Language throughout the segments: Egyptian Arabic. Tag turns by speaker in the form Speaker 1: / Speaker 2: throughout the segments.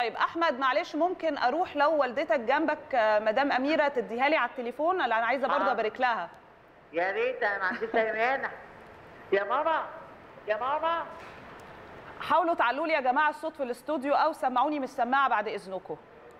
Speaker 1: طيب احمد معلش ممكن اروح لو والدتك جنبك آه، مدام اميره تديها لي على التليفون انا عايزه برضه
Speaker 2: آه.
Speaker 1: ابارك لها
Speaker 2: يا ريت انا ما عنديش اي مانع يا ماما يا ماما
Speaker 1: حاولوا تعلوا لي يا جماعه الصوت في الاستوديو او سمعوني من السماعه بعد اذنكم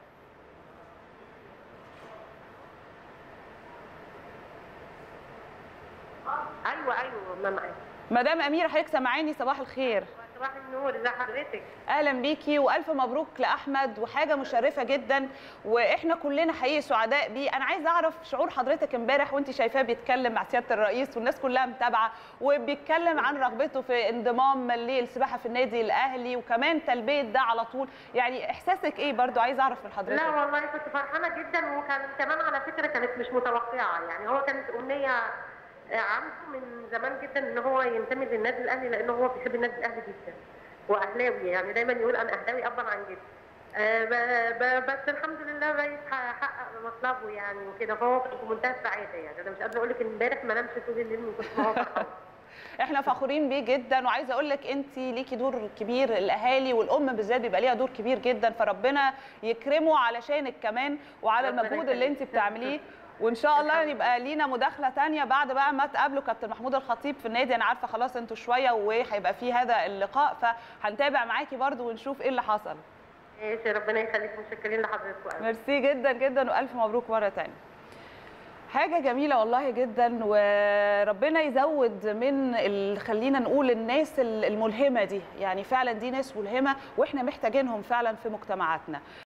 Speaker 2: ايوه ايوه ما معاك
Speaker 1: مدام اميره حضرتك سامعاني صباح الخير
Speaker 2: صباح النور ازي حضرتك
Speaker 1: اهلا بيكي والف مبروك لاحمد وحاجه مشرفه جدا واحنا كلنا حقيقي سعداء بيه انا عايزه اعرف شعور حضرتك امبارح وانت شايفاه بيتكلم مع سياده الرئيس والناس كلها متابعه وبيتكلم عن رغبته في انضمام للسباحه في النادي الاهلي وكمان تلبيه ده على طول يعني احساسك ايه برضو عايزه اعرف من
Speaker 2: لا
Speaker 1: حضرتك
Speaker 2: والله كنت فرحانه جدا وكان كمان على فكره كانت مش متوقعه يعني هو كانت امنيه عنده من زمان جدا ان هو ينتمي للنادي الاهلي لان هو بيحب النادي الاهلي جدا واهلاوي يعني دايما يقول انا اهلاوي ابا عن جد آه، ب- ب- بس الحمد لله بقيت حقق مطلبه يعني وكده فهو كان في منتهى السعاده يعني انا مش قادره اقول لك ان امبارح ما نامش طول الليل من كتر ما هو فرحان
Speaker 1: احنا فخورين بيه جدا وعايزه اقول لك انت ليكي دور كبير الاهالي والام بالذات بيبقى ليها دور كبير جدا فربنا يكرمه علشانك كمان وعلى
Speaker 2: ربنا
Speaker 1: المجهود اللي انت
Speaker 2: يخليك.
Speaker 1: بتعمليه وان شاء الله
Speaker 2: الحمد
Speaker 1: يبقى لينا مداخله تانية بعد بقى ما تقابلوا كابتن محمود الخطيب في النادي انا عارفه خلاص انتوا شويه وهيبقى في هذا اللقاء فهنتابع معاكي برضو ونشوف ايه اللي حصل
Speaker 2: ماشي ربنا يخليك متشكرين لحضرتك قوي
Speaker 1: ميرسي جدا جدا والف مبروك مره تانية حاجه جميله والله جدا وربنا يزود من ال- خلينا نقول الناس الملهمه دي يعني فعلا دي ناس ملهمه واحنا محتاجينهم فعلا في مجتمعاتنا